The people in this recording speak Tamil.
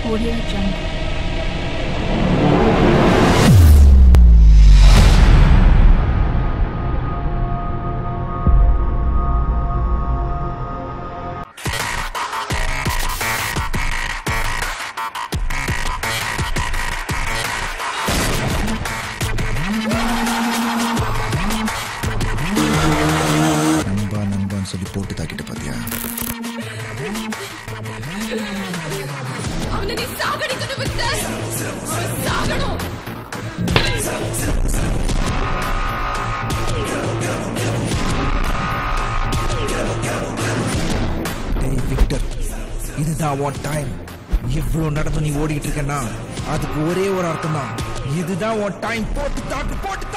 Audio Jungle. நண்பா நண்பான்னு சொல்லி போட்டு தாக்கிட்டு பாத்தியா அவனை நீ சாகடிக்கணும் விக்டர் அவன் சாகணும் டேய் விக்டர் இதுதான் உன் டைம் இவ்வளவு நடந்து நீ ஓடிட்டு இருக்கேன்னா அதுக்கு ஒரே ஒரு அர்த்தம் தான் இதுதான் உன் டைம் போட்டு தாக்கு போட்டு தாக்கு